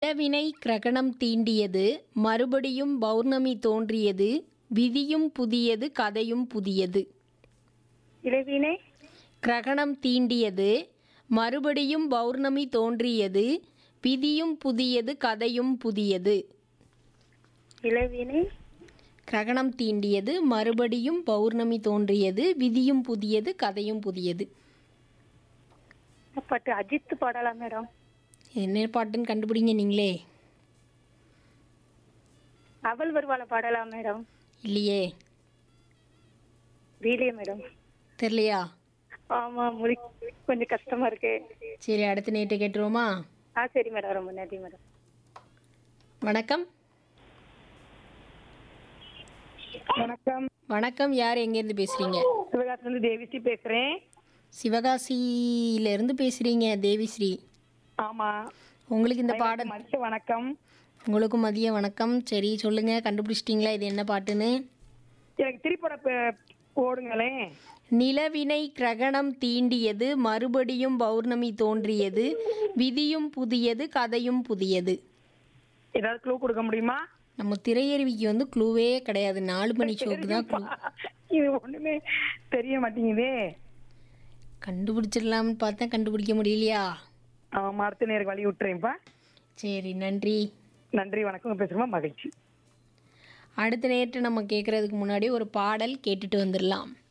நிலவினை கிரகணம் தீண்டியது மறுபடியும் பௌர்ணமி தோன்றியது விதியும் புதியது கதையும் புதியது இளவினை கிரகணம் தீண்டியது மறுபடியும் பௌர்ணமி தோன்றியது விதியும் புதியது கதையும் புதியது இளவினை கிரகணம் தீண்டியது மறுபடியும் பௌர்ணமி தோன்றியது விதியும் புதியது கதையும் புதியது பாட்டு அஜித் பாடலாம் மேடம் என்ன பாட்டுன்னு கண்டுபிடிங்க நீங்களே அவள் வருவாள பாடலாம் மேடம் இல்லையே வீலியே மேடம் தெரியலையா ஆமா முடி கொஞ்சம் கஷ்டமா இருக்கு சரி அடுத்த நேற்று கேட்டுருவோமா ஆ சரி மேடம் ரொம்ப நன்றி மேடம் வணக்கம் வணக்கம் வணக்கம் யார் எங்கேருந்து பேசுகிறீங்க சிவகாசிலிருந்து தேவிஸ்ரீ பேசுறேன் சிவகாசியிலேருந்து பேசுகிறீங்க தேவிஸ்ரீ ஆமா உங்களுக்கு இந்த பாடல் மதிய வணக்கம் உங்களுக்கும் மதிய வணக்கம் சரி சொல்லுங்கள் கண்டுபிடிச்சிட்டிங்களா இது என்ன பாட்டுன்னு எனக்கு திரைப்பட பே- போடுங்களேன் நிலவினை கிரகணம் தீண்டியது மறுபடியும் பௌர்ணமி தோன்றியது விதியும் புதியது கதையும் புதியது ஏதாவது க்ளூ கொடுக்க முடியுமா நம்ம திரையருவிக்கு வந்து க்ளூவே கிடையாது நாலு மணி ஷோக்கு தான் க்ளூ இது ஒண்ணுமே தெரிய மாட்டேங்குதே கண்டுபிடிச்சிடலாம்னு பார்த்தா கண்டுபிடிக்க முடியலையா ஆமா அடுத்த நேருக்கு வழி விட்டுறேன்ப்பா சரி நன்றி நன்றி வணக்கம் பேசுறோமா மகிழ்ச்சி அடுத்த நேற்று நம்ம கேட்குறதுக்கு முன்னாடி ஒரு பாடல் கேட்டுட்டு வந்துடலாம்